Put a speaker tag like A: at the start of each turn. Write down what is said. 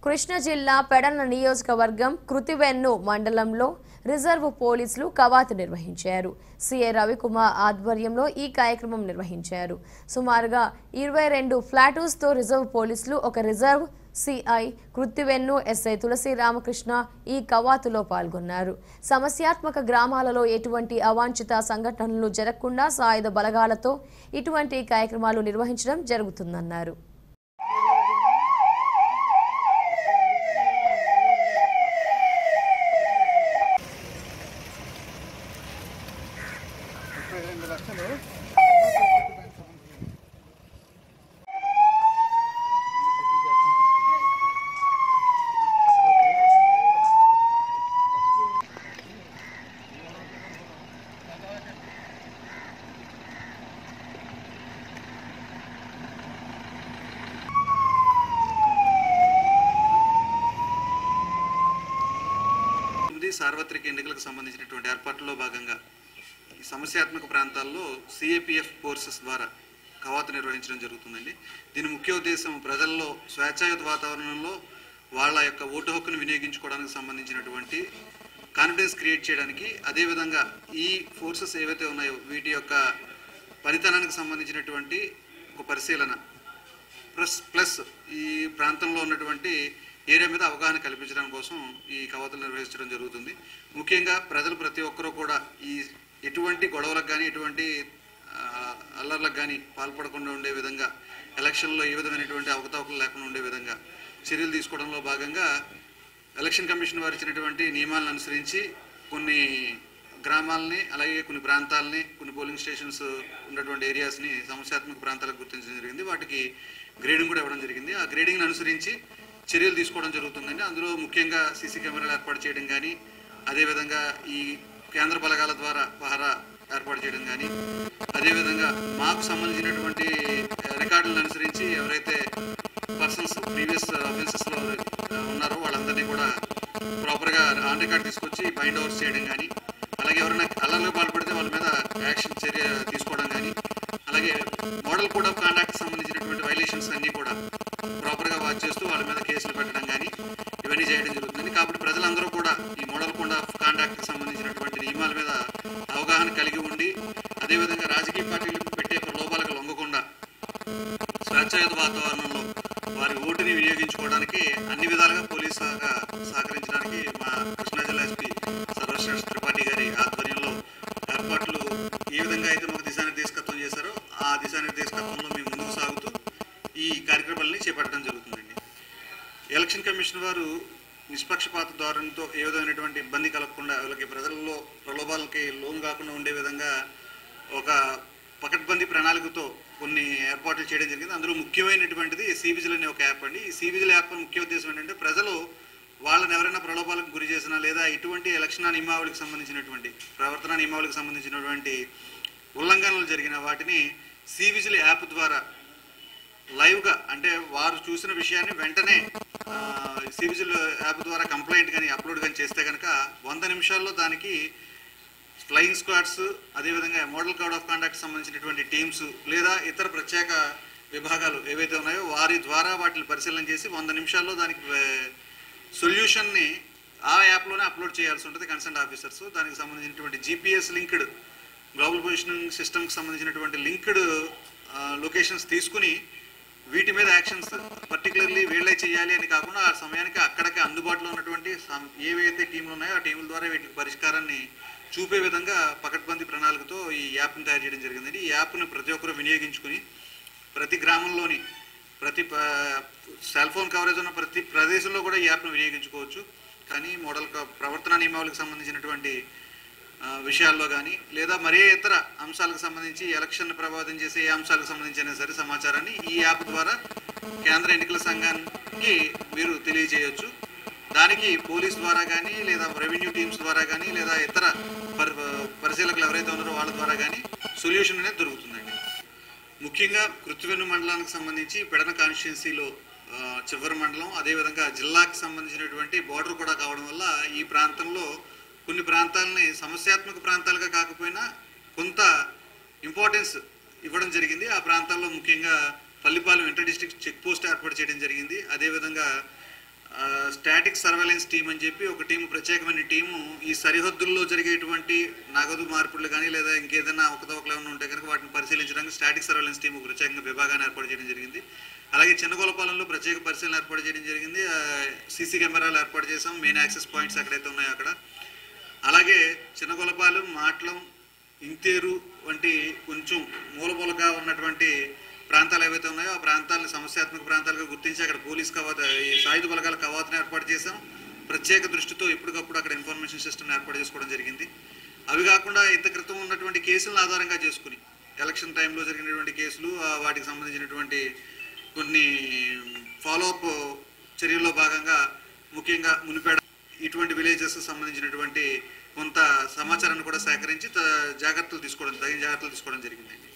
A: కృష్ణా జిల్లా పెడన నియోజకవర్గం కృతివెన్ను మండలంలో రిజర్వ్ పోలీసులు కవాతు నిర్వహించారు సిఐ రవికుమార్ ఆధ్వర్యంలో ఈ కార్యక్రమం నిర్వహించారు సుమారుగా ఇరవై రెండు ఫ్లాటూస్తో రిజర్వ్ పోలీసులు ఒక reserve CI Kruthivennu SI Tulasi Ramakrishna ఈ కవాతులో పాల్గొన్నారు సమస్యాత్మక గ్రామాలలో ఎటువంటి అవాంఛిత సంఘటనలు జరగకుండా సాయుధ బలగాలతో ఇటువంటి కార్యక్రమాలు నిర్వహించడం జరుగుతుందన్నారు
B: ముప్పై రెండు లక్షలు
C: ఎనిమిది సార్వత్రిక ఎన్నికలకు సంబంధించినటువంటి ఏర్పాట్లలో భాగంగా ఈ సమస్యాత్మక ప్రాంతాల్లో సిఏపిఎఫ్ ఫోర్సెస్ ద్వారా కవాతు నిర్వహించడం జరుగుతుందండి దీని ముఖ్య ఉద్దేశం ప్రజల్లో స్వేచ్ఛాయుత వాతావరణంలో వాళ్ళ యొక్క ఓటు హక్కును వినియోగించుకోవడానికి సంబంధించినటువంటి కాన్ఫిడెన్స్ క్రియేట్ చేయడానికి అదేవిధంగా ఈ ఫోర్సెస్ ఏవైతే ఉన్నాయో వీటి యొక్క పనితనానికి సంబంధించినటువంటి ఒక పరిశీలన ప్లస్ ప్లస్ ఈ ప్రాంతంలో ఉన్నటువంటి ఏరియా మీద అవగాహన కల్పించడం కోసం ఈ కవాతులు నిర్వహించడం జరుగుతుంది ముఖ్యంగా ప్రజలు ప్రతి ఒక్కరూ కూడా ఈ ఎటువంటి గొడవలకు కానీ ఎటువంటి ఆ, అల్లర్లకు కానీ పాల్పడకుండా ఉండే విధంగా ఎలక్షన్లో ఏ విధమైనటువంటి అవకతవకలు లేకుండా ఉండే విధంగా చర్యలు తీసుకోవడంలో భాగంగా ఎలక్షన్ కమిషన్ వారు ఇచ్చినటువంటి నియమాలను అనుసరించి కొన్ని గ్రామాలని అలాగే కొన్ని ప్రాంతాలని కొన్ని పోలింగ్ స్టేషన్స్ ఉన్నటువంటి ఏరియాస్ని సమస్యాత్మక ప్రాంతాలకు గుర్తించడం జరిగింది వాటికి గ్రేడింగ్ కూడా ఇవ్వడం జరిగింది ఆ గ్రేడింగ్ని అనుసరించి చర్యలు తీసుకోవడం జరుగుతుందండి అందులో ముఖ్యంగా సీసీ కెమెరాలు ఏర్పాటు చేయడం కానీ అదేవిధంగా ఈ కేంద్ర బలగాల ద్వారా పహరా ఏర్పాటు చేయడం కానీ అదేవిధంగా మాకు సంబంధించినటువంటి రికార్డులను అనుసరించి ఎవరైతే పర్సన్స్ ప్రీవియస్ ఆఫీసెస్లో ఉన్నారో వాళ్ళందరినీ కూడా ప్రాపర్గా ఆన్ రికార్డ్ తీసుకొచ్చి బైండ్ ఓవర్స్ చేయడం కానీ అలాగే ఎవరైనా అల్లర్లు పాల్పడితే వాళ్ళ మీద యాక్షన్ చర్య తీసుకోవడం కానీ అలాగే మోడల్ కోడ్ ఆఫ్ కాండాక్ట్ సంబంధించినటువంటి వైలేషన్స్ అన్నీ కూడా ప్రాపర్గా వాచ్ చేస్తూ వాళ్ళ మీద కేసులు పెట్టడం కానీ ఇవన్నీ చేయడం జరుగుతుంది కాబట్టి ప్రజలందరూ కూడా ఈ మోడల్ కోడ్ ఆఫ్ కాండాక్ట్కి సంబంధించినటువంటి నియమాల మీద అవగాహన కలిగి ఉండి అదేవిధంగా రాజకీయ పార్టీలు పెట్టే ప్రలోభాలకు లొంగకుండా స్వేచ్ఛాయుత వాతావరణంలో వారి ఓటుని వినియోగించుకోవడానికి అన్ని విధాలుగా పోలీసు శాఖ సహకరించడానికి మా కృష్ణా జిల్లా ఎస్పీ సర్వశ్రేష్ఠ త్రిపాఠి గారి ఆధ్వర్యంలో ఏర్పాట్లు ఏ విధంగా అయితే మాకు దిశానిర్దేశకత్వం చేశారో ఆ దిశానిర్దేశకత్వంలో మేము ముందుకు సాగుతూ ఈ కార్యక్రమాలని చేపట్టడం జరుగుతుందండి ఎలక్షన్ కమిషన్ వారు నిష్పక్షపాత ధోరణితో ఏ విధమైనటువంటి ఇబ్బంది కలగకుండా వాళ్ళకి ప్రజల్లో ప్రలోభాలకి లోన్ కాకుండా ఉండే విధంగా ఒక పకడ్బందీ ప్రణాళికతో కొన్ని ఏర్పాట్లు చేయడం జరిగింది అందులో ముఖ్యమైనటువంటిది సివిజిల్ అనే ఒక యాప్ అండి ఈ సివిజిల్ యాప్ ముఖ్య ఉద్దేశం ఏంటంటే ప్రజలు వాళ్ళని ఎవరైనా ప్రలోభాలకు గురి చేసినా లేదా ఇటువంటి ఎలక్షన్ నియమావళికి సంబంధించినటువంటి ప్రవర్తన నియమావళికి సంబంధించినటువంటి ఉల్లంఘనలు జరిగిన వాటిని సివిజిల్ యాప్ ద్వారా లైవ్గా అంటే వారు చూసిన విషయాన్ని వెంటనే సివిజిల్ యాప్ ద్వారా కంప్లైంట్ కానీ అప్లోడ్ కానీ చేస్తే కనుక వంద నిమిషాల్లో దానికి ఫ్లయింగ్ స్క్వాడ్స్ అదేవిధంగా మోడల్ కోడ్ ఆఫ్ కాండక్ట్ సంబంధించినటువంటి టీమ్స్ లేదా ఇతర ప్రత్యేక విభాగాలు ఏవైతే ఉన్నాయో వారి ద్వారా వాటిని పరిశీలన చేసి వంద నిమిషాల్లో దానికి సొల్యూషన్ని ఆ యాప్లోనే అప్లోడ్ చేయాల్సి ఉంటుంది కన్సర్న్ ఆఫీసర్స్ దానికి సంబంధించినటువంటి జీపీఎస్ లింక్డ్ గ్లోబల్ పొజిషనింగ్ సిస్టమ్కి సంబంధించినటువంటి లింక్డ్ లొకేషన్స్ తీసుకుని వీటి మీద యాక్షన్స్ పర్టికులర్లీ వీళ్ళే చేయాలి అని కాకుండా ఆ సమయానికి అక్కడికి అందుబాటులో ఉన్నటువంటి సం- ఏవైతే టీంలు ఉన్నాయో ఆ టీముల ద్వారా వీటికి పరిష్కారాన్ని చూపే విధంగా పకడ్బందీ ప్రణాళికతో ఈ యాప్ను తయారు చేయడం జరిగిందండి ఈ యాప్ను ప్రతి ఒక్కరూ వినియోగించుకుని ప్రతి గ్రామంలోని ప్రతి ప- సెల్ ఫోన్ కవరేజ్ ఉన్న ప్రతి ప్రదేశంలో కూడా ఈ యాప్ను వినియోగించుకోవచ్చు కానీ మోడల్ క- ప్రవర్తన నియమావళికి సంబంధించినటువంటి ఆ, విషయాల్లో కానీ లేదా మరే ఇతర అంశాలకు సంబంధించి ఎలక్షన్ ప్రభావితం చేసే ఏ అంశాలకు సంబంధించిన సరే సమాచారాన్ని ఈ యాప్ ద్వారా కేంద్ర ఎన్నికల సంఘానికి మీరు తెలియజేయొచ్చు దానికి పోలీస్ ద్వారా కానీ లేదా రెవెన్యూ టీమ్స్ ద్వారా కానీ లేదా ఇతర పరి పరిశీలకులు ఎవరైతే ఉన్నారో వాళ్ళ ద్వారా కానీ సొల్యూషన్ అనేది దొరుకుతుందండి ముఖ్యంగా కృత్తివెన్ను మండలానికి సంబంధించి పెడన కాన్స్టిట్యున్సీలో ఆ, చివరి మండలం అదేవిధంగా జిల్లాకి సంబంధించినటువంటి బోర్డర్ కూడా కావడం వల్ల ఈ ప్రాంతంలో కొన్ని ప్రాంతాలని సమస్యాత్మక ప్రాంతాలుగా కాకపోయినా కొంత ఇంపార్టెన్స్ ఇవ్వడం జరిగింది ఆ ప్రాంతాల్లో ముఖ్యంగా Pallipalem inter district check post ఏర్పాటు చేయడం జరిగింది అదేవిధంగా ఆ, స్టాటిక్ సర్వేలెన్స్ టీం అని చెప్పి ఒక టీం ప్రత్యేకమైన టీము ఈ సరిహద్దుల్లో జరిగేటువంటి నగదు మార్పులు కానీ లేదా ఇంకేదైనా ఒకదొకలు ఏమైనా ఉంటే కనుక వాటిని పరిశీలించడానికి స్టాటిక్ సర్వేలెన్స్ టీం ఒక ప్రత్యేకంగా విభాగాన్ని ఏర్పాటు చేయడం జరిగింది అలాగే చిన్నగొలపాలెంలో ప్రత్యేక పరిశీలన ఏర్పాటు చేయడం జరిగింది సీసీ కెమెరాలు ఏర్పాటు చేసాం మెయిన్ యాక్సెస్ పాయింట్స్ ఎక్కడైతే ఉన్నాయో అక్కడ అలాగే చిన్నగొలపాలెం మాట్లం ఇంతేరు వంటి కొంచెం మూలమూలగా ఉన్నటువంటి ప్రాంతాలు ఏవైతే ఉన్నాయో ఆ ప్రాంతాలను సమస్యాత్మక ప్రాంతాలుగా గుర్తించి అక్కడ పోలీస్ కవాత ఈ సాయుధ బలగాల కవాతును ఏర్పాటు చేశాం ప్రత్యేక దృష్టితో ఎప్పటికప్పుడు అక్కడ ఇన్ఫర్మేషన్ సిస్టమ్ ఏర్పాటు చేసుకోవడం జరిగింది అవి కాకుండా ఇంత క్రితం ఉన్నటువంటి కేసులను ఆధారంగా చేసుకుని ఎలక్షన్ టైంలో జరిగినటువంటి కేసులు ఆ వాటికి సంబంధించినటువంటి కొన్ని ఫాలోఅప్ చర్యల్లో భాగంగా ముఖ్యంగా మునిపేడ ఇటువంటి విలేజెస్ సంబంధించినటువంటి కొంత సమాచారాన్ని కూడా సేకరించి త- జాగ్రత్తలు తీసుకోవడం తగిన జాగ్రత్తలు తీసుకోవడం జరిగిందండి